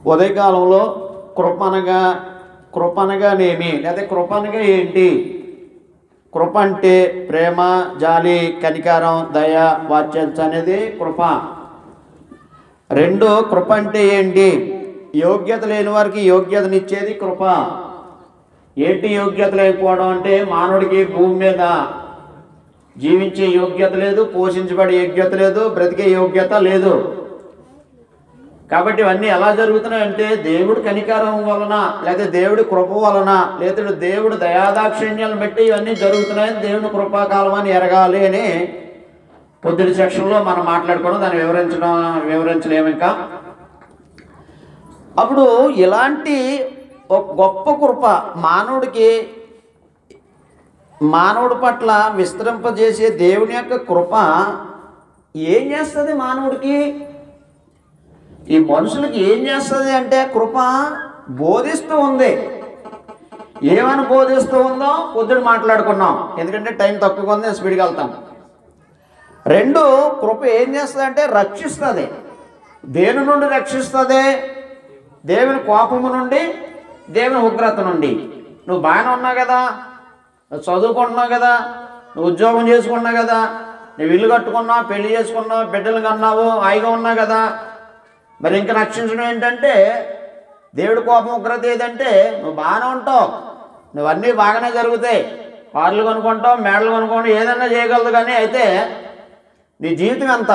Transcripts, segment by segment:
ఉదయకాలంలో కృపనగా కృపనగానేమి లేదా కృపనగా ఏంటి కృప అంటే ప్రేమ జాలి కనికారం దయ వాత్సల్యం అనేది కృప రెండు కృప అంటే ఏంటి యోగ్యత లేని వారికి యోగ్యతనిచ్చేది కృప ఏంటి యోగ్యత లేకపోవడం అంటే మానవుడికి భూమి మీద జీవించే యోగ్యత లేదు పోషించబడే యోగ్యత లేదు బ్రతికే యోగ్యత లేదు కాబట్టి ఇవన్నీ ఎలా జరుగుతున్నాయంటే దేవుడి కనికారం వలన లేదా దేవుడి కృప వలన లేదా దేవుడి దయాదాక్షిణ్యాలను బట్టి ఇవన్నీ జరుగుతున్నాయి దేవుని కృపాకాలం అని ఎరగాలి అని పొద్దుటి సెక్షన్లో మనం మాట్లాడుకోవడం దాన్ని వివరించడం వివరించలేము ఇంకా అప్పుడు ఇలాంటి ఒక గొప్ప కృప మానవుడికి మానవుడి పట్ల విస్తరింపజేసే దేవుని యొక్క కృప ఏం చేస్తుంది మానవుడికి ఈ మనుషులకి ఏం చేస్తుంది అంటే కృప బోధిస్తూ ఉంది ఏమని బోధిస్తూ ఉందో పొద్దున మాట్లాడుకున్నాం ఎందుకంటే టైం తక్కువగా ఉంది నేను స్పీడ్గా వెళ్తాను రెండు కృప ఏం చేస్తుంది అంటే రక్షిస్తుంది దేని నుండి రక్షిస్తుంది దేవుని కోపము నుండి దేవుని ఉగ్రత నుండి నువ్వు బాగానే ఉన్నావు కదా నువ్వు చదువుకుంటున్నావు కదా నువ్వు ఉద్యోగం చేసుకున్నావు కదా నువ్వు ఇల్లు కట్టుకున్నావు పెళ్లి చేసుకున్నావు బిడ్డలు కన్నావు హాయిగా ఉన్నావు కదా మరి ఇంకా రక్షించడం ఏంటంటే దేవుడి కోపం ఉగ్రత ఏదంటే నువ్వు బాగానే ఉంటావు నువ్వన్నీ బాగానే జరుగుతాయి కార్లు కొనుక్కుంటావు మేడలు కొనుక్కుంటావు ఏదైనా చేయగలదు కానీ అయితే నీ జీవితం ఎంత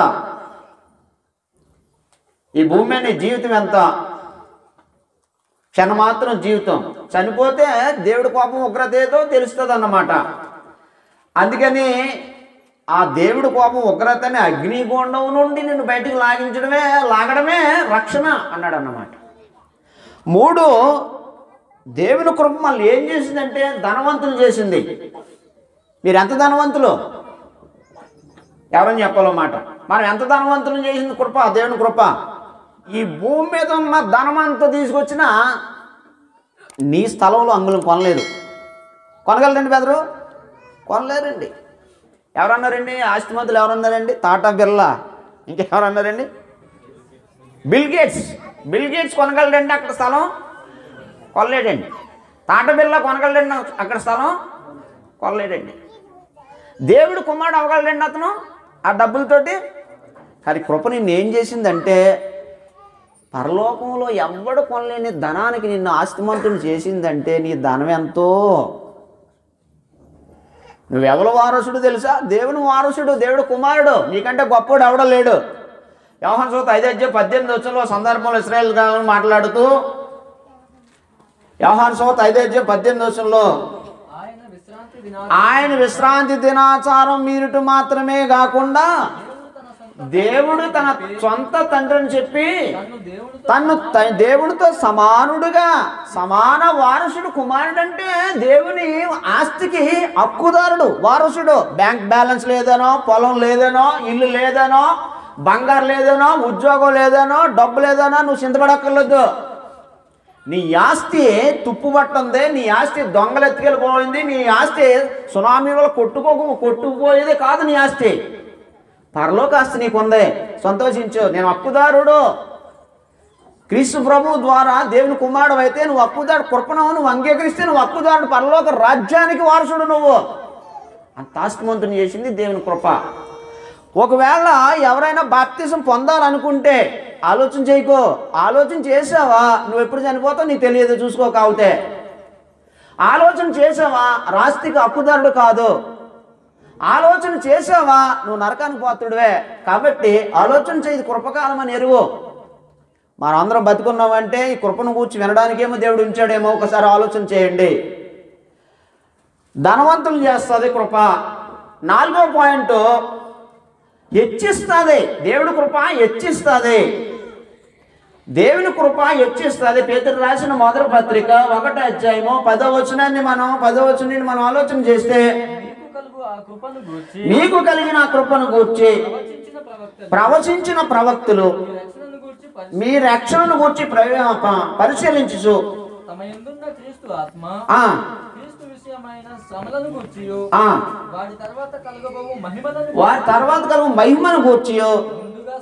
ఈ భూమి మీద నీ జీవితం ఎంత క్షణమాత్రం జీవితం చనిపోతే దేవుడి కోపం ఉగ్రత ఏదో తెలుస్తుంది అన్నమాట అందుకని ఆ దేవుడి కోపం ఉగ్రతని అగ్నిగుండం నుండి నిన్ను బయటికి లాగించడమే లాగడమే రక్షణ అన్నాడు అన్నమాట మూడు దేవుని కృప మళ్ళీ ఏం చేసిందంటే ధనవంతులు చేసింది మీరు ఎంత ధనవంతులు ఎవరని చెప్పాలన్నమాట మనం ఎంత ధనవంతులు చేసింది కృప దేవుని కృప ఈ భూమి మీద ఉన్న ధనమంతా తీసుకొచ్చినా నీ స్థలంలో అంగుళం కొనలేదు కొనగలరండి బెదరు కొనలేరండి ఎవరన్నారండి ఆస్తిమంతులు ఎవరన్నారండి టాటా బిర్లా ఇంకెవరన్నారండి బిల్ గేట్స్ బిల్ గేట్స్ కొనగలడండి అక్కడ స్థలం కొనలేడండి టాటా బిర్లా కొనగలడండి అక్కడ స్థలం కొనలేడండి దేవుడు కుమారుడు అవ్వగలడండి అతను ఆ డబ్బులతోటి కానీ కృప నిన్ను ఏం చేసిందంటే పరలోకంలో ఎవ్వడు కొనలేని ధనానికి నిన్ను ఆస్తిమంతుని చేసిందంటే నీ ధనం ఎంతో నువ్వెవల వారసుడు తెలుసా దేవుని వారసుడు దేవుడు కుమారుడు నీకంటే గొప్పడు ఎవడో లేడు వ్యవహార సూత ఐదజ్య పద్దెనిమిది వచ్చంలో సందర్భంలో ఇస్రాయల్ గారిని మాట్లాడుతూ వ్యవహార సూత ఐదజ్య పద్దెనిమిది వచ్చంలో ఆయన విశ్రాంతి దినా ఆయన విశ్రాంతి దినాచారం మీరుట మాత్రమే కాకుండా దేవుడు తన సొంత తండ్రిని చెప్పి తన్ను దేవుడు తను త- దేవుడితో సమానుడుగా సమాన వారసుడు కుమారుడు అంటే దేవుని ఆస్తికి హక్కుదారుడు వారసుడు బ్యాంక్ బ్యాలెన్స్ లేదనో పొలం లేదనో ఇల్లు లేదనో బంగారు లేదనో ఉద్యోగం లేదనో డబ్బు లేదనో నువ్వు చింతపడక్కర్లేదు నీ ఆస్తి తుప్పుపట్టుంది నీ ఆస్తి దొంగలు ఎత్తుకెళ్ళిపోయింది నీ ఆస్తి సునామీ వల్ల కొట్టుకోక కొట్టుకుపోయేది కాదు నీ ఆస్తి పరలోక ఆస్తి నీకుంది సంతోషించు నేను అప్పుదారుడు క్రీస్తు ప్రభు ద్వారా దేవుని కుమారుడు అయితే నువ్వు అప్పుదాడు కృపణవు నువ్వు అంగీకరిస్తే నువ్వు అప్పుదారుడు పరలోక రాజ్యానికి వారసుడు నువ్వు అంత ఆస్తిమంతుని చేసింది దేవుని కృప ఒకవేళ ఎవరైనా బాప్తిజం పొందాలనుకుంటే ఆలోచన చేయకో ఆలోచన చేసావా నువ్వు ఎప్పుడు చనిపోతావు నీకు తెలియదు చూసుకో కావుతే ఆలోచన చేసావా రాస్తికి హక్కుదారుడు కాదు ఆలోచన చేసావా నువ్వు నరకానికి పోతుడువే కాబట్టి ఆలోచన చేయదు కృపకాలం అని ఎరువు మనం అందరం బతుకున్నామంటే ఈ కృపను కూర్చి వినడానికేమో దేవుడు ఉంచాడేమో ఒకసారి ఆలోచన చేయండి ధనవంతులు చేస్తుంది కృప నాలుగో పాయింట్ హెచ్చిస్తుంది దేవుడి కృప హెచ్చిస్తుంది దేవుని కృప హెచ్చిస్తుంది పేతురు రాసిన మొదటి పత్రిక ఒకటో అధ్యాయము పదో వచనాన్ని మనం పదో వచనాన్ని మనం ఆలోచన చేస్తే నీకు కలుగు ఆ కృపను గూర్చి మీకు కలిగిన ఆ కృపను గూర్చి ప్రవచించిన ప్రవక్తలు ప్రవచించిన ప్రవక్తులు ఈ రక్షణను గూర్చి పరి- మీ రక్షణను గూర్చి ప్ర- ప- పరిశీలించు తమ ఎందున్న క్రీస్తు ఆత్మ ఆ, క్రీస్తు విషయమైన శ్రమలను గూర్చియు ఆ, వాడి తర్వాత కలగబోవు మహిమలను వారి తర్వాత కలుగు మహిమను గూర్చి ముందుగా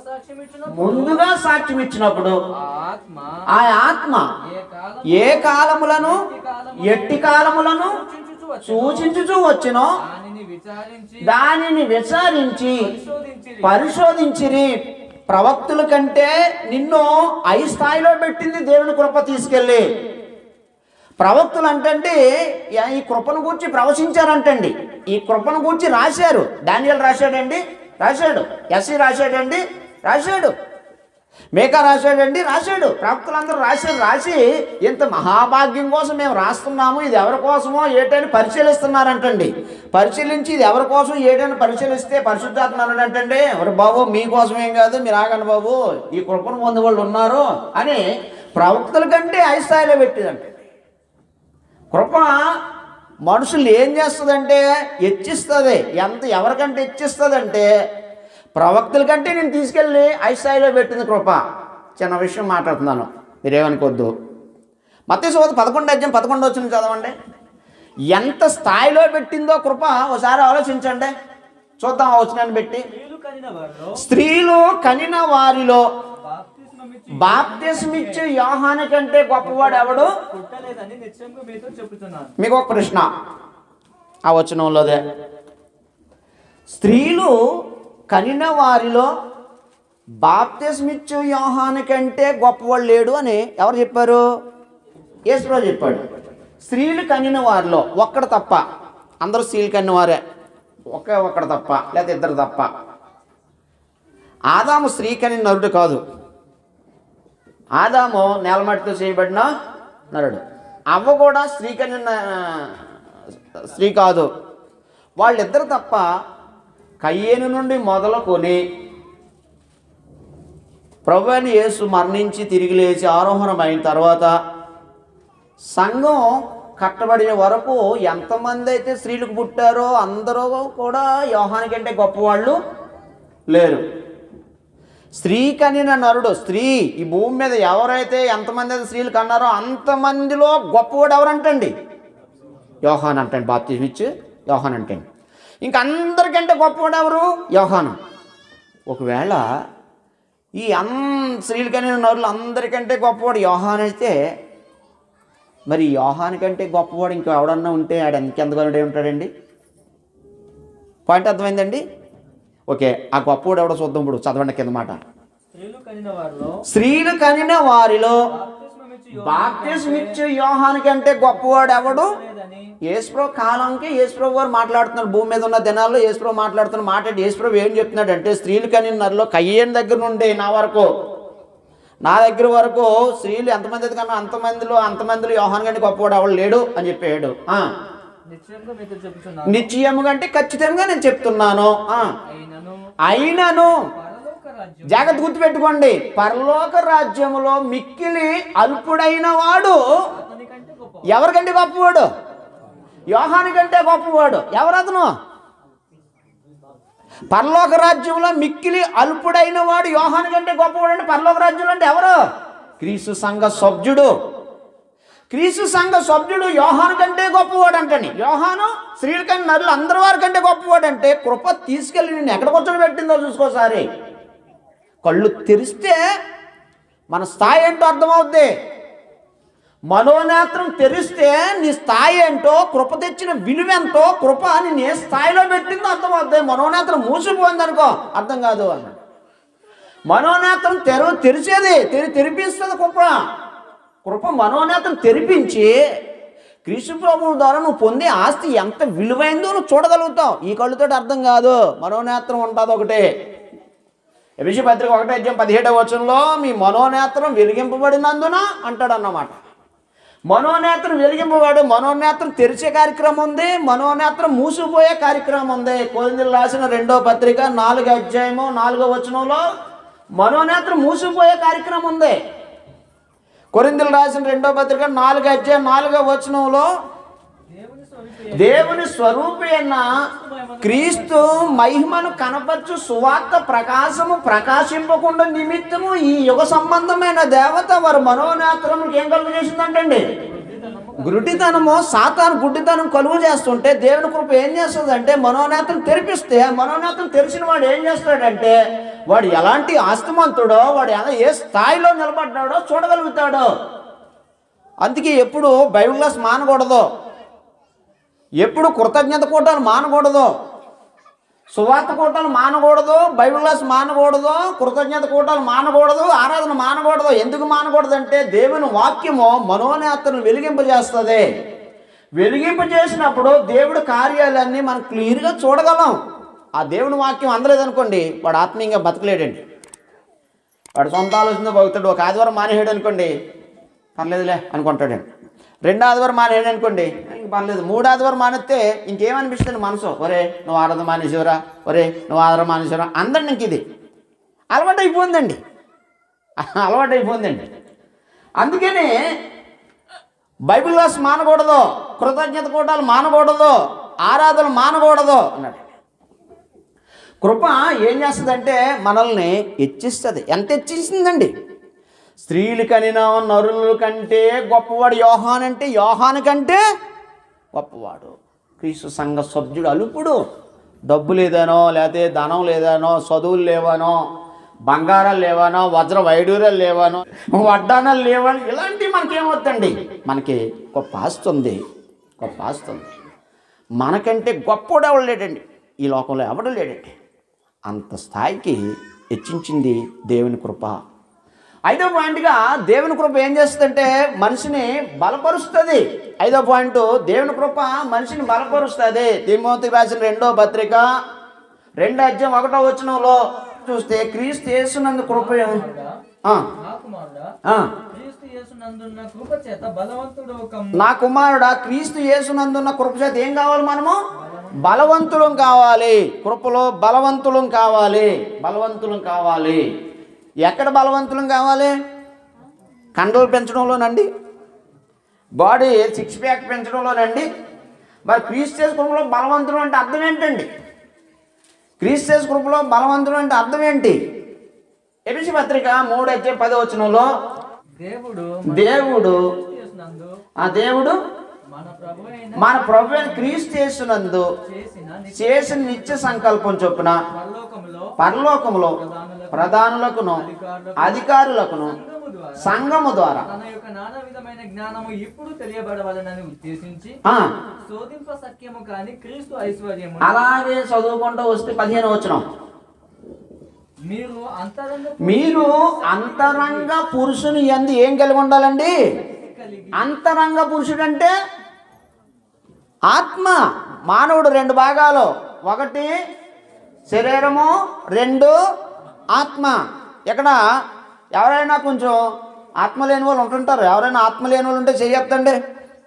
సాక్ష్యం ఇచ్చిన ముందుగా సాక్ష్యం ఇచ్చినప్పుడు ఆ ఆత్మ ఆ ఆత్మ ఏ కాలం ఏ కాలములను ఎట్టి కాలములను సూచించుచు వచ్చెనో, సూచించుచూ వచ్చినో దానిని విచారించి దానిని విచారించి పరిశోధించిరి పరిశోధించిరి ప్రవక్తుల కంటే నిన్ను ఐ స్థాయిలో పెట్టింది దేవుని కృప తీసుకెళ్ళి ప్రవక్తులు అంటండి యా- ఈ కృపను గురించి ప్రవచించారంటండి ఈ కృపను గురించి రాశారు డానియల్ రాశాడండి రాశాడు ఎస్సీ రాశాడండి రాశాడు మేకా రాశాడండి రాశాడు ప్రవక్తలందరూ రాశారు రాసి ఇంత మహాభాగ్యం కోసం మేము రాస్తున్నాము ఇది ఎవరి కోసమో ఏటని పరిశీలిస్తున్నారంటండి పరిశీలించి ఇది ఎవరి కోసం ఏటని పరిశీలిస్తే పరిశుద్ధాత్మ అన్నాడంటండి ఎవరు బాబు మీకోసం ఏం కాదు మీరు ఆగండి బాబు ఈ కృపను పొందే వాళ్ళు ఉన్నారు అని ప్రవక్తల కంటే ఐ స్థాయిలో పెట్టిదంట కృప మనుషులు ఏం చేస్తుందంటే హెచ్చిస్తుంది ఎంత ఎవరికంటే హెచ్చిస్తుందంటే ప్రవక్తల కంటే నేను తీసుకెళ్ళి ఐ స్థాయిలో పెట్టింది కృప చిన్న విషయం మాట్లాడుతున్నాను మీరేమనుకోవద్దు మత్తే సోద పదకొండు అధ్యాయం పదకొండు వచ్చిన చదవండి ఎంత స్థాయిలో పెట్టిందో కృప ఒకసారి ఆలోచించండి చూద్దాం ఆ వచనాన్ని పెట్టి స్త్రీలు కనిన వారిలో స్త్రీలు కనిన వారిలో బాప్తిస్మమిచ్చి బాప్తిస్మిచ్చే యోహాని కంటే గొప్పవాడు ఎవడు పుట్టలేదని నిశ్చయంగా మీతో చెబుతున్నాను మీకు ఒక ప్రశ్న ఆ వచనంలోదే స్త్రీలు కనిన వారిలో బాప్తిస్మిచ్చు యోహాని కంటే గొప్పవాడు లేడు అని ఎవరు చెప్పారు యేసురావు చెప్పాడు స్త్రీలు కనిన వారిలో ఒక్కడు తప్ప అందరూ స్త్రీలు కనిన వారే ఒకే ఒక్కడు తప్ప లేదా ఇద్దరు తప్ప ఆదాము స్త్రీ కని నరుడు కాదు ఆదాము నేలమట్టితో చేయబడిన నరుడు అవ్వ కూడా స్త్రీ కని స్త్రీ కాదు వాళ్ళిద్దరు తప్ప కయ్యేను నుండి మొదలుకొని ప్రభు అయిన యేసు మరణించి తిరిగి లేచి ఆరోహణమైన తర్వాత సంఘం కట్టబడిన వరకు ఎంతమంది అయితే స్త్రీలకు పుట్టారో అందరూ కూడా యోహాని కంటే గొప్పవాళ్ళు లేరు స్త్రీ కనిన నరుడు స్త్రీ ఈ భూమి మీద ఎవరైతే ఎంతమంది అయితే స్త్రీలు కన్నారో అంతమందిలో గొప్పవాడు ఎవరంటండి యోహాన్ అంటండి బాప్తిజం ఇచ్చి యోహాన్ అంటండి ఇంక అందరికంటే గొప్పవాడు ఎవరు యోహాను ఒకవేళ ఈ అన్ స్త్రీలు కనిన నరులు అందరికంటే గొప్పవాడు యోహాన్ అయితే మరి యోహాన్ కంటే గొప్పవాడు ఇంకో ఎవడన్నా ఉంటే ఆడ ఇంకెంతగానే ఉంటాడండి పాయింట్ అర్థమైందండి ఓకే ఆ గొప్పవాడు ఎవడో చూద్దాం ఇప్పుడు చదవండి కింద మాట స్త్రీలు కనిన వారిలో స్త్రీలు కనిన వారిలో బాప్తిస్మమిచ్చి బాప్తిస్మిచ్చు యోహాన్ కంటే గొప్పవాడు ఎవడు లేదని యేసుప్రభు కాలంకి యేసుప్రభు గారు మాట్లాడుతున్నారు భూమి మీద ఉన్న దినాల్లో యేసుప్రభు మాట్లాడుతున్న మాట యేసుప్రభు ఏం చెప్తున్నాడు అంటే స్త్రీలు కనిన్నరలో కయ్యేని దగ్గర నుండి నా వరకు నా దగ్గర వరకు స్త్రీలు ఎంతమంది అయితే కన్నా అంతమందిలో అంతమందిలో యోహాన్ కంటే గొప్పవాడు ఎవడు లేడు అని చెప్పాడు ఆ, నిశ్చయంగా మీతో చెబుతున్నాను నిశ్చయముగా అంటే ఖచ్చితంగా నేను చెప్తున్నాను ఆ, అయినను అయినను పరలోక రాజ్యం జాగ్రత్త గుర్తుపెట్టుకోండి పరలోక రాజ్యములో మిక్కిలి అల్పుడైన వాడు అతని కంటే గొప్ప ఎవరికంటే గొప్పవాడు యోహాని కంటే గొప్పవాడు ఎవరతను పరలోక రాజ్యంలో మిక్కిలి అల్పుడైన వాడు యోహాని కంటే గొప్పవాడు అంటే పరలోక రాజ్యంలో అంటే ఎవరు క్రీస్తు సంఘ సభ్యుడు క్రీస్తు సంఘ సభ్యుడు యోహాను కంటే గొప్పవాడు అంటని యోహాను స్త్రీల కంటే నరులు అందరి వారి కంటే గొప్పవాడు అంటే కృప తీసుకెళ్ళి నేను ఎక్కడ కూర్చొని పెట్టిందో చూసుకోసారి కళ్ళు తెరిస్తే మన స్థాయి ఏంటో అర్థమవుద్ది మనోనేత్రం తెరిస్తే నీ స్థాయి ఏంటో కృప తెచ్చిన విలువ ఎంతో కృప నేను ఏ స్థాయిలో పెట్టిందో అర్థమవుద్ది మనోనేత్రం మూసిపోయింది అనుకో అర్థం కాదు అన్న మనోనేత్రం తెరు తెరిచేది తెరి తెరిపిస్తుంది కృప కృప మనోనేత్రం తెరిపించి క్రీస్తు ప్రభువు ద్వారా నువ్వు పొందే ఆస్తి ఎంత విలువైందో నువ్వు చూడగలుగుతావు ఈ కళ్ళుతో అర్థం కాదు మనోనేత్రం ఉంటుంది ఒకటే ఎబిసి పత్రిక ఒకటే అధ్యాయం పదిహేడవ వచనంలో మీ మనోనేత్రం వెలిగింపబడినందున అంటాడు అన్నమాట మనోనేత్రం వెలిగింపబడు మనోనేత్రం తెరిచే కార్యక్రమం ఉంది మనోనేత్రం మూసిపోయే కార్యక్రమం ఉంది కోరిందులు రాసిన రెండో పత్రిక నాలుగో అధ్యాయము నాలుగో వచనంలో మనోనేత్రం మూసిపోయే కార్యక్రమం ఉంది కొరిందులు రాసిన రెండో పత్రిక నాలుగో అధ్యాయం నాలుగో వచనంలో దేవుని స్వరూపి దేవుని స్వరూపి అన్న క్రీస్తు మహిమను కనపరచు సువార్త ప్రకాశము ప్రకాశింపకుండా నిమిత్తము ఈ యుగ సంబంధమైన దేవత వారి మనోనేత్రములకు ఏం కలుగు చేసిందంటండి గురుటితనము సాతాను గుడ్డితనం కలుగు చేస్తుంటే దేవుని కృప ఏం చేస్తుందంటే మనోనేత్రం తెరిపిస్తే ఆ మనోనేత్రం తెరిచిన వాడు ఏం చేస్తాడంటే వాడు ఎలాంటి ఆస్తిమంతుడో వాడు ఎలా ఏ స్థాయిలో నిలబడ్డాడో చూడగలుగుతాడో అందుకే ఎప్పుడు బైబిల్ క్లాస్ మానకూడదు ఎప్పుడు కృతజ్ఞత కూటాలు మానకూడదు సువార్త కూటాలు మానకూడదు బైబిల్ క్లాస్ మానకూడదు కృతజ్ఞత కూటాలు మానకూడదు ఆరాధన మానకూడదు ఎందుకు మానకూడదు అంటే దేవుని వాక్యము మనోనేతను వెలిగింపజేస్తుంది వెలిగింపజేసినప్పుడు దేవుడి కార్యాలన్నీ మనం క్లియర్గా చూడగలం ఆ దేవుని వాక్యం అందలేదనుకోండి వాడు ఆత్మీయంగా బతకలేడండి వాడు సొంత ఆలోచన బతుకుతాడు ఒక ఆదివారం మానేసాడు అనుకోండి పర్లేదులే అనుకుంటాడండి రెండు ఆదివారం మానేసాడు అనుకోండి ఇంక పర్లేదు మూడు ఆదివారం మానేస్తే ఇంకేమనిపిస్తుంది మనసు ఒరే నువ్వు ఆరాధన మానేసేవరా ఒరే నువ్వు ఆధారం మానేసేవరా అందరిని ఇంక ఇది అలవాటు అయిపోయిందండి అలవాటు అయిపోయిందండి అందుకని బైబిల్ క్లాస్ మానకూడదు కృతజ్ఞత కూటాలు మానకూడదు ఆరాధన మానకూడదు అన్నాడు కృప ఏం చేస్తుందంటే మనల్ని హెచ్చిస్తుంది ఎంత హెచ్చిస్తుందండి స్త్రీలు కనిన నరుల కంటే గొప్పవాడు యోహాన్ అంటే యోహాన్ కంటే గొప్పవాడు క్రీస్తు సంఘ సభ్యుడు అలుపుడు డబ్బు లేదనో లేకపోతే ధనం లేదనో చదువులు లేవనో బంగారాలు లేవనో వజ్ర వైడూర్యాలు లేవనో వడ్డానాలు లేవని ఇలాంటివి మనకేమవుతుందండి మనకి గొప్ప ఆస్తి ఉంది గొప్ప ఆస్తి ఉంది మనకంటే గొప్పవాడు ఎవడు లేడండి ఈ లోకంలో ఎవడు లేడండి అంత స్థాయికి హెచ్చించింది దేవుని కృప ఐదో పాయింట్గా దేవుని కృప ఏం చేస్తుందంటే మనిషిని బలపరుస్తుంది ఐదో పాయింట్ దేవుని కృప మనిషిని బలపరుస్తుంది తిమోతికి రాసిన రెండో పత్రిక రెండో అధ్యాయం ఒకటో వచనంలో చూస్తే క్రీస్తు యేసునందు కృప ఏం- ఆ, నా కుమారుడా ఆ. క్రీస్తు యేసునందున్న కృప చేత బలవంతుడు ఒక నా కుమారుడా క్రీస్తు యేసునందున్న కృప చేత ఏం కావాలి మనము బలవంతులం కావాలి కృపలో బలవంతులం కావాలి బలవంతులం కావాలి ఎక్కడ బలవంతులం కావాలి కండలు పెంచడంలోనండి బాడీ సిక్స్ ప్యాక్ పెంచడంలోనండి మరి క్రీస్తు కృపలో బలవంతులు అంటే అర్థం ఏంటండి క్రీస్తు కృపలో బలవంతులు అంటే అర్థం ఏంటి ఎపిసి పత్రిక మూడు అయితే పది వచనంలో దేవుడు దేవుడు యేసునందు ఆ దేవుడు మన ప్రభు అయిన మన ప్రభు అయిన క్రీస్తు యేసునందు చేసిన నిత్య చేసిన నిత్య సంకల్పం చొప్పున పరలోకములో పరలోకములో ప్రధానులకును అధికారులకును సంఘము ద్వారా సంఘము ద్వారా తన యొక్క నానా విధమైన జ్ఞానము ఇప్పుడు తెలియబడవలనని ఉద్దేశించి ఆ, శోధింప సఖ్యము కాని క్రీస్తు ఐశ్వర్యము అలాగే చదువుకుంటూ వస్తే పదిహేను వచ్చిన మీరు అంతరంగ మీరు అంతరంగ పురుషుని ఎందు ఏం కలిగి ఉండాలండి కలిగి అంతరంగ పురుషుడు అంటే ఆత్మ మానవుడు రెండు భాగాలు ఒకటి శరీరము రెండు ఆత్మ ఇక్కడ ఎవరైనా కొంచెం ఆత్మ లేని వాళ్ళు ఉంటుంటారు ఎవరైనా ఆత్మ లేని వాళ్ళు ఉంటే చెయ్యొద్దండి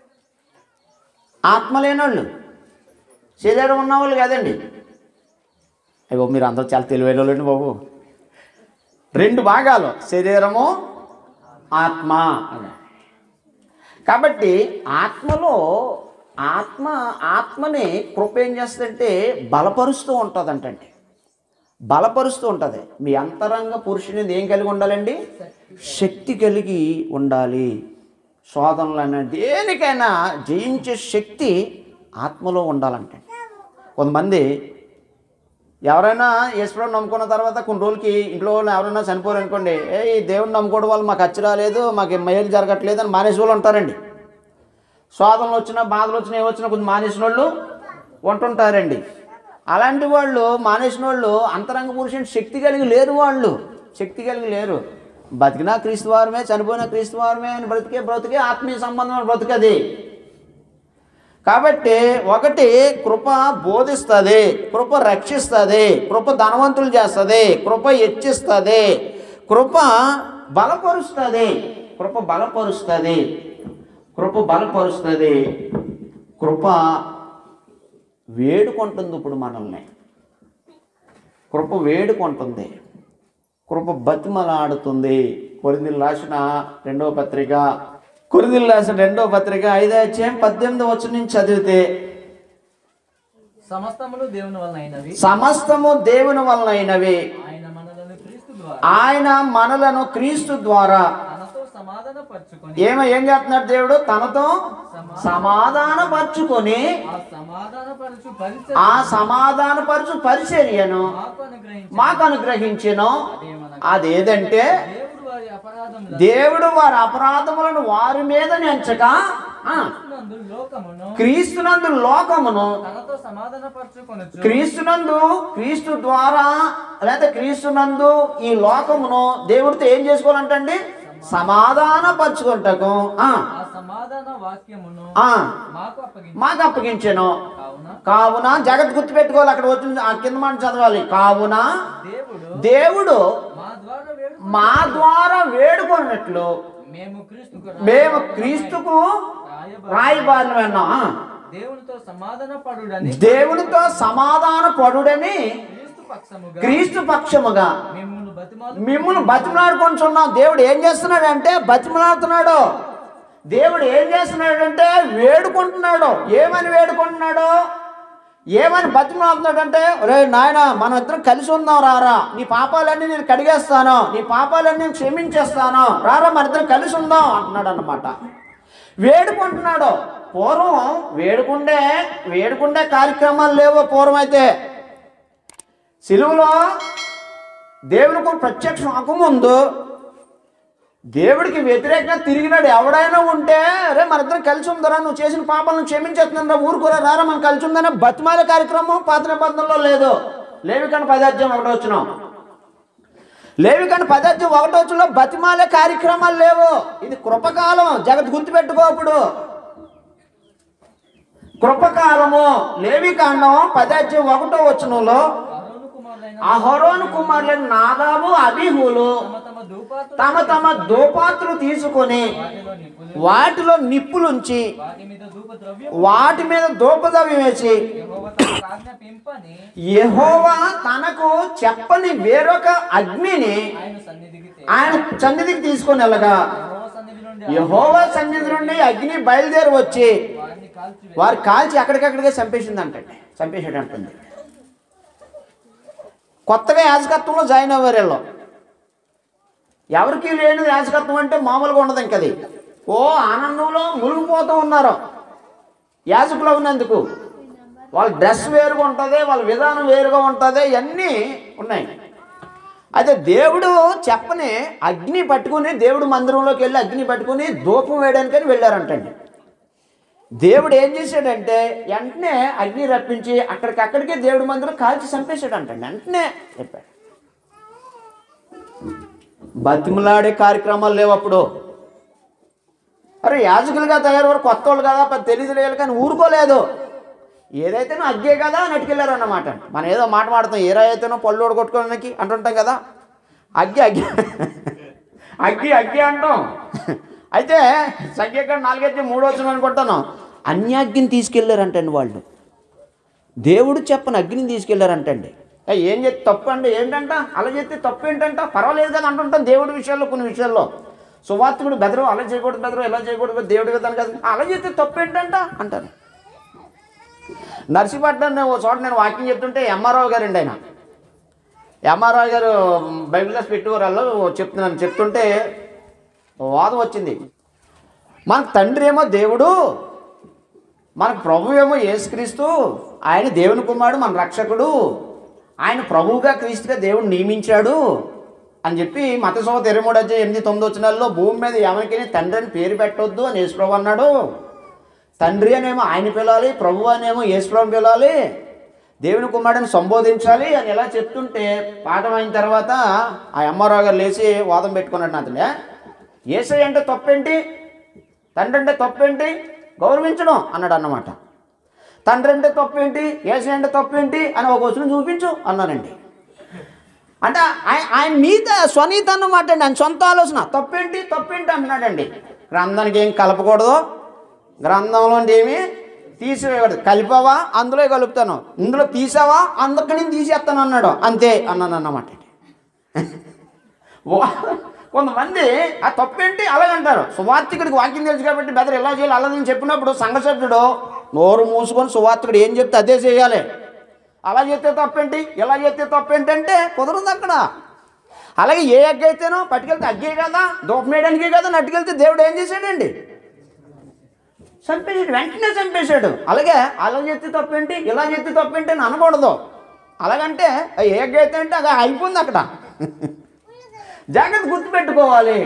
ఆత్మ లేని వాళ్ళు శరీరం ఉన్న వాళ్ళు కాదండి అయ్యో మీరు అందరూ చాలా తెలివైన వాళ్ళండి బాబు రెండు భాగాలు శరీరము ఆత్మ అని కాబట్టి ఆత్మలో ఆత్మ ఆత్మని కృప ఏం చేస్తుందంటే బలపరుస్తూ ఉంటుందంటండి బలపరుస్తూ ఉంటుంది మీ అంతరంగ పురుషుని ఏం కలిగి ఉండాలండి శక్తి కలిగి ఉండాలి శోధనలైనా దేనికైనా జయించే శక్తి ఆత్మలో ఉండాలంటే కొంతమంది ఎవరైనా ఈశ్వరుడు నమ్ముకున్న తర్వాత కొన్ని రోజులకి ఇంట్లో వాళ్ళు ఎవరైనా చనిపోరు అనుకోండి ఏ ఈ దేవుని నమ్ముకోవడం వల్ల మాకు ఖర్చు రాలేదు మాకు మేలు జరగట్లేదు అని మానేసి వాళ్ళు ఉంటారండి శోధనలు వచ్చినా బాధలు వచ్చినా ఏ వచ్చినా కొంచెం మానేసిన వాళ్ళు ఉంటుంటారండి అలాంటి వాళ్ళు మానేసిన వాళ్ళు అంతరంగ పురుషుని శక్తి కలిగి లేరు వాళ్ళు శక్తి కలిగి లేరు బతికినా క్రీస్తు వారమే చనిపోయినా క్రీస్తు వారమే అని బ్రతికే బ్రతికే ఆత్మీయ సంబంధం బ్రతికది కాబట్టి ఒకటి కృప బోధిస్తుంది కృప రక్షిస్తుంది కృప ధనవంతులు చేస్తుంది కృప హెచ్చిస్తుంది కృప బలపరుస్తుంది కృప బలపరుస్తుంది కృప బలపరుస్తుంది కృప వేడుకుంటుంది ఇప్పుడు మనల్ని కృప వేడుకుంటుంది కృప బతిమలాడుతుంది కొరిందిలు రాసిన రెండవ పత్రిక కొరిందిలు రాసిన రెండవ పత్రిక ఐదో అధ్యాయం పద్దెనిమిది వచ్చి నుంచి చదివితే సమస్తములు దేవుని వలన అయినవి సమస్తము దేవుని వలనైనవి ఆయన మనలను క్రీస్తు ద్వారా ఆయన మనలను క్రీస్తు ద్వారా తనతో సమాధాన పరుచుకొని ఏమో ఏం చేస్తున్నాడు దేవుడు తనతో సమాధానపరుచుకొని ఆ సమాధానపరచు పరిచయం ఆ సమాధానపరచు పరిచర్యను మాకు అనుగ్రహించి మాకు అనుగ్రహించెను అదేమనగా అదేదంటే దేవుడు వారి అపరాధముల దేవుడు వారి అపరాధములను వారి మీద నెంచక ఆ, నందు లోకమును క్రీస్తునందు లోకమును తనతో సమాధానపరచుకొనొచ్చు క్రీస్తునందు క్రీస్తు ద్వారా లేదా క్రీస్తునందు ఈ లోకమును దేవుడితో ఏం చేసుకోవాలంటండి సమాధానపరచుకుంటకు ఆ, ఆ సమాధాన వాక్యమును ఆ, మాకు అప్పగించి మాకు అప్పగించెను కావున కావున జగత్ గుర్తుపెట్టుకోవాలి అక్కడ వచ్చిన ఆ కింద మాట చదవాలి కావున దేవుడు దేవుడు మా ద్వారా వేడు మా ద్వారా వేడుకున్నట్లు మేము క్రీస్తు మేము క్రీస్తుకు రాయబారిన విన్నాం ఆ. దేవునితో సమాధాన పడుడని దేవునితో సమాధాన పడుడని క్రీస్తు పక్షముగా క్రీస్తు పక్షముగా మిమ్మల్ని బతిమాలు మిమ్మల్ని బతిమలాడుకుంటున్నాం దేవుడు ఏం చేస్తున్నాడంటే బతిమలాడుతున్నాడు దేవుడు ఏం చేస్తున్నాడంటే వేడుకుంటున్నాడు ఏమని వేడుకుంటున్నాడు ఏమని బతిమలాడుతున్నాడంటే రే నాయన మనం ఇద్దరం కలిసి ఉందాం రారా నీ పాపాలన్నీ నేను కడిగేస్తాను నీ పాపాలన్నీ నేను క్షమించేస్తాను రారా మన ఇద్దరం కలిసి ఉందాం అంటున్నాడు అన్నమాట వేడుకుంటున్నాడు పూర్వం వేడుకుండే వేడుకుండే కార్యక్రమాలు లేవు పూర్వం అయితే సిలువలో దేవునికి ప్రత్యక్షం అవ్వకముందు దేవుడికి వ్యతిరేకంగా తిరిగినాడు ఎవడైనా ఉంటే రే మన ఇద్దరం కలిసి ఉందరా నువ్వు చేసిన పాపాలను క్షమించేస్తున్నారా ఊరుకోరా రారా మనం కలిసి ఉందనే బతిమాల కార్యక్రమం పాత నిబంధనలో లేదు లేవికండ పదార్థం ఒకటో వచ్చినాం లేవికండ పదార్థం ఒకటో వచ్చిన బతిమాలే కార్యక్రమాలు లేవు ఇది కృపకాలం జగత్ గుర్తుపెట్టుకో అప్పుడు కృపకాలము లేవికాండం పదార్థం ఒకటో వచనంలో అహరోను కుమారులైన అహరోను కుమారులైన నాదాబు అభిహులు తమ తమ దూపాతులు తమ తమ దోపాత్రలు తీసుకొని వాటిలో నిప్పులు వాటిలో నిప్పులుంచి వాటి మీద ధూప ద్రవ్యం వాటి మీద దూపదవ్యం వేసి యెహోవా తనకు ఆజ్ఞాపింపని యెహోవా తనకు చెప్పని వేరొక అగ్నిని ఆయన సన్నిధికి తే- ఆయన సన్నిధికి తీసుకొని వెళ్ళగా యెహోవా సన్నిధి నుండి యెహోవా సన్నిధి నుండి అగ్ని బయలుదేరి వచ్చి వారిని కాల్చి వారు కాల్చి అక్కడికక్కడికే చంపేసింది అంటండి చంపేసాడు అంటుంది కొత్తగా యాజకత్వంలో జాయిన్ అవ్వారు వీళ్ళు ఎవరికి లేని యాజకత్వం అంటే మామూలుగా ఉండదు ఇంకది ఓ ఆనందంలో మునిగిపోతూ ఉన్నారు యాజకులు ఉన్నందుకు వాళ్ళ డ్రెస్ వేరుగా ఉంటుంది వాళ్ళ విధానం వేరుగా ఉంటుంది ఇవన్నీ ఉన్నాయి అయితే దేవుడు చెప్పని అగ్ని పట్టుకుని దేవుడు మందిరంలోకి వెళ్ళి అగ్ని పట్టుకుని ధూపం వేయడానికని వెళ్ళారంటండి దేవుడు ఏం చేశాడంటే వెంటనే అగ్ని రప్పించి అక్కడికక్కడికే దేవుడి మందిరం కాల్చి చంపేశాడంటండి వెంటనే చెప్పాడు బతిమలాడే కార్యక్రమాలు లేవు అప్పుడు అరే యాజకులుగా తయారు కొత్త వాళ్ళు కదా పెద్ద తెలియదు లేదు కానీ ఊరుకోలేదు ఏదైతేనో అగ్గే కదా అని అటుకెళ్ళారు అన్నమాట మనం ఏదో మాట మాడతాం ఏ రాయి అయితేనో పళ్ళు ఓడగొట్టుకోవడానికి అంటుంటాం కదా అగ్గి అగ్గి అగ్గి అగ్గి అంటాం అయితే సంఖ్యకాడ నాలుగైతే మూడు వచ్చిన అనుకుంటాను అన్యాగ్గిని తీసుకెళ్ళారంటండి వాళ్ళు దేవుడు చెప్పని అగ్నిని తీసుకెళ్లారంటండి ఏ, ఏం చేస్తే తప్పు అండి ఏంటంట అలా చేస్తే తప్పు ఏంటంట పర్వాలేదు కదా అంటుంటాం దేవుడి విషయాల్లో కొన్ని విషయాల్లో సువార్తికుడు బెదరు అలా చేయకూడదు బెదరు ఎలా చేయకూడదు దేవుడి విధానం కదా అలా చేస్తే తప్పు ఏంటంట అంటారు నర్సీపట్నం నేను ఓ చోట నేను వాకింగ్ చెప్తుంటే ఎంఆర్ఓ గారండి ఆయన ఎంఆర్ఓ గారు బైబిల్ క్లాస్ పెట్టుకోరాళ్ళు చెప్తున్నాను చెప్తుంటే ఓ వాదం వచ్చింది మనకు తండ్రి ఏమో దేవుడు మనకు ప్రభు ఏమో యేసుక్రీస్తు ఆయన దేవుని కుమారుడు మన రక్షకుడు ఆయన ప్రభువుగా క్రీస్తుగా దేవుడు నియమించాడు అని చెప్పి మత సోత ఇరవై మూడు అధ్యాయం ఎనిమిది తొమ్మిది వచ్చినాల్లో భూమి మీద ఎవరికి తండ్రి అని పేరు పెట్టొద్దు అని యేసుప్రభు అన్నాడు తండ్రి అనేమో ఆయన పిలాలి ప్రభు అనేమో యేసుప్రభు పిలాలి దేవుని కుమారుడిని సంబోధించాలి అని ఎలా చెప్తుంటే పాఠం అయిన తర్వాత ఆ అమ్మారావు గారు లేచి వాదం పెట్టుకున్నాడు నాతనే ఏసై అంటే తప్పేంటి తండ్రి అంటే తప్పేంటి గౌరవించడం అన్నాడు అన్నమాట తండ్రి అంటే తప్పేంటి ఏసై అంటే తప్పేంటి అని ఒక వచనం చూపించు అన్నానండి అంటే ఆయన ఆయన నీత స్వనీత అన్నమాట అండి ఆయన సొంత ఆలోచన తప్పేంటి తప్పేంటి అంటున్నాడండి గ్రంథానికి ఏం కలపకూడదు గ్రంథంలో ఏమి తీసివేయకూడదు కలిపావా అందులో కలుపుతాను ఇందులో తీసావా అందుకని నేను తీసేస్తాను అన్నాడు అంతే అన్నాను అన్నమాట వా- కొంతమంది ఆ తప్పేంటి అలాగంటారు సువార్తికుడికి వాక్యం తెలుసు కాబట్టి బెదర్ ఎలా చేయాలి అలాదని చెప్పినప్పుడు సంఘసభ్యుడు నోరు మూసుకొని సువార్తికుడు ఏం చెప్తే అదే చేయాలి అలా చేస్తే తప్పేంటి ఇలా చేస్తే తప్పేంటి అంటే కుదరదు అక్కడ అలాగే ఏ అగ్గి అయితేనో పట్టుకెళ్తే అగ్గే కదా దూపం వేయడానికే కదా నట్టుకెళ్తే దేవుడు ఏం చేశాడండి చంపేసాడు వెంటనే చంపేశాడు అలాగే అలా చెత్తి తప్పేంటి ఇలా చెత్తి తప్పేంటి అని అనకూడదు అలాగంటే ఏ గీత అంటే అది అయిపోయింది అక్కడ జాగ్రత్త గుర్తుపెట్టుకోవాలి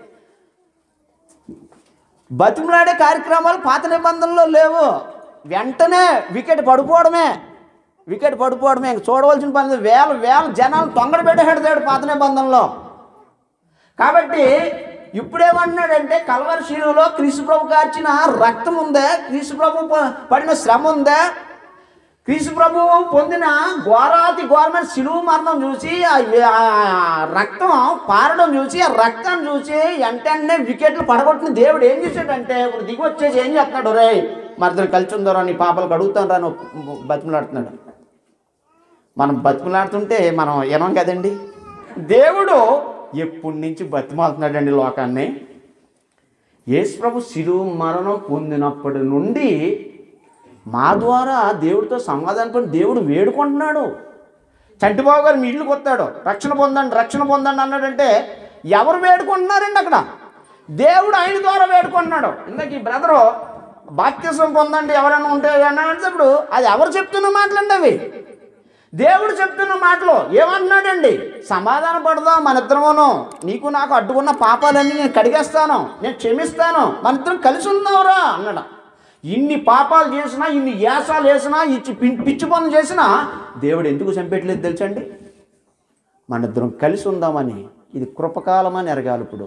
బతిమలాడే కార్యక్రమాలు పాత నిబంధనలో లేవు వెంటనే వికెట్ పడిపోవడమే వికెట్ పడిపోవడమే ఇంక చూడవలసిన పని లేదు. వేల వేల జనాలు తొంగడ పెట్టేసాడు పాత నిబంధనలో కాబట్టి ఇప్పుడేమన్నాడంటే కలవరి శిలువలో క్రీస్తు ప్రభు కార్చిన రక్తం ఉందే క్రీస్తు ప్రభు ప- పడిన శ్రమ ఉందే క్రీస్తు ప్రభువు పొందిన ఘోరాతి ఘోరమైన శిలువు మరణం చూసి ఆ ఆ రక్తం పారడం చూసి ఆ రక్తం చూసి వెంటనే వికెట్లు పడగొట్టిన దేవుడు ఏం చేశాడంటే ఇప్పుడు దిగి వచ్చేసి ఏం చేస్తున్నాడు రే మరిద్దరు కలిసి ఉందరో నీ పాపలు కడుగుతాను రా అని బతిమలాడుతున్నాడు మనం బతిమలాడుతుంటే మనం వినం కదండి దేవుడు ఎప్పటి నుంచి బతిమాలుతున్నాడండి లోకాన్ని యేసు ప్రభు శిలువు మరణం పొందినప్పటి నుండి మా ద్వారా దేవుడితో సమాధానం పడి దేవుడు వేడుకుంటున్నాడు చంటిబాబు గారు మీ ఇల్లుకి వస్తాడు రక్షణ పొందండి రక్షణ పొందండి అన్నాడంటే ఎవరు వేడుకుంటున్నారండి అక్కడ దేవుడు ఆయన ద్వారా వేడుకుంటున్నాడు ఇందాక ఈ బ్రదరు బాప్తిసం పొందండి ఎవరైనా ఉంటే అన్నప్పుడు అది ఎవరు చెప్తున్న మాటలండి అవి దేవుడు చెప్తున్న మాటలు ఏమంటున్నాడండి సమాధాన పడదాం మన ఇద్దరమును నీకు నాకు అడ్డుకున్న పాపాలన్నీ నేను కడిగేస్తాను నేను క్షమిస్తాను మన ఇద్దరం కలిసి ఉందాంరా అన్నాడు ఇన్ని పాపాలు చేసినా ఇన్ని యాసాలు వేసినా ఇచ్చి పి- పిచ్చి పనులు చేసినా దేవుడు ఎందుకు చంపేయట్లేదు తెలుసండి మన ఇద్దరం కలిసి ఉందామని ఇది కృపకాలం అని ఎరగాలి ఇప్పుడు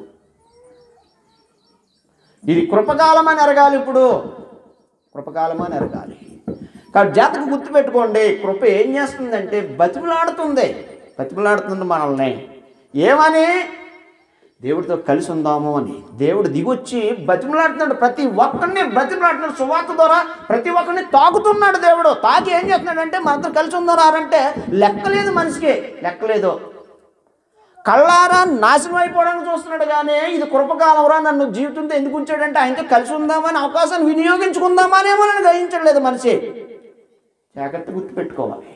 ఇది కృపకాలం అని ఎరగాలి ఇప్పుడు కృపకాలం అని ఎరగాలి కాబట్టి జాతకు గుర్తుపెట్టుకోండి కృప ఏం చేస్తుందంటే బతిమలాడుతుంది బతిమలాడుతుంది మనల్ని ఏమని దేవుడితో కలిసి ఉందాము అని దేవుడు దిగొచ్చి బతిమలాడుతున్నాడు ప్రతి ఒక్కరిని బతిమలాడుతున్నాడు సువార్త ద్వారా ప్రతి ఒక్కరిని తాకుతున్నాడు దేవుడు తాకి ఏం చేస్తున్నాడంటే మనతో కలిసి ఉందారంటే లెక్కలేదు మనిషికి లెక్కలేదు కళ్ళారా నాశనం అయిపోవడానికి చూస్తున్నాడు కానీ ఇది కృపకాలంరా నన్ను జీవితంతో ఎందుకు ఉంచాడంటే ఆయనతో కలిసి ఉందామని అవకాశాన్ని వినియోగించుకుందామనేమో నన్ను గ్రహించట్లేదు మనిషి జాగ్రత్త గుర్తుపెట్టుకోవాలి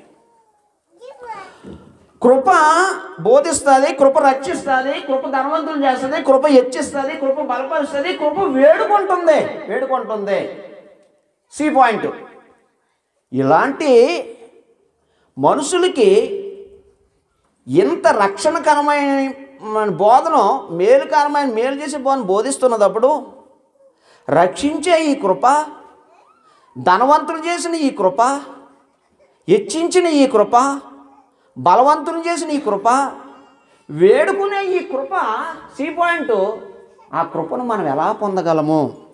కృప బోధిస్తుంది కృప రక్షిస్తుంది కృప ధనవంతులు చేస్తుంది కృప హెచ్చిస్తుంది కృప బలపరుస్తుంది కృప వేడుకుంటుంది వేడుకుంటుంది సి పాయింట్ ఇలాంటి మనుషులకి ఇంత రక్షణకరమైన మన బోధను మేలుకరమైన మేలు చేసే బోధన బోధిస్తున్నప్పుడు రక్షించే ఈ కృప ధనవంతులు చేసిన ఈ కృప హెచ్చించిన ఈ కృప బలవంతులు చేసిన ఈ కృప వేడుకునే ఈ కృప సి పాయింట్ ఆ కృపను మనం ఎలా పొందగలము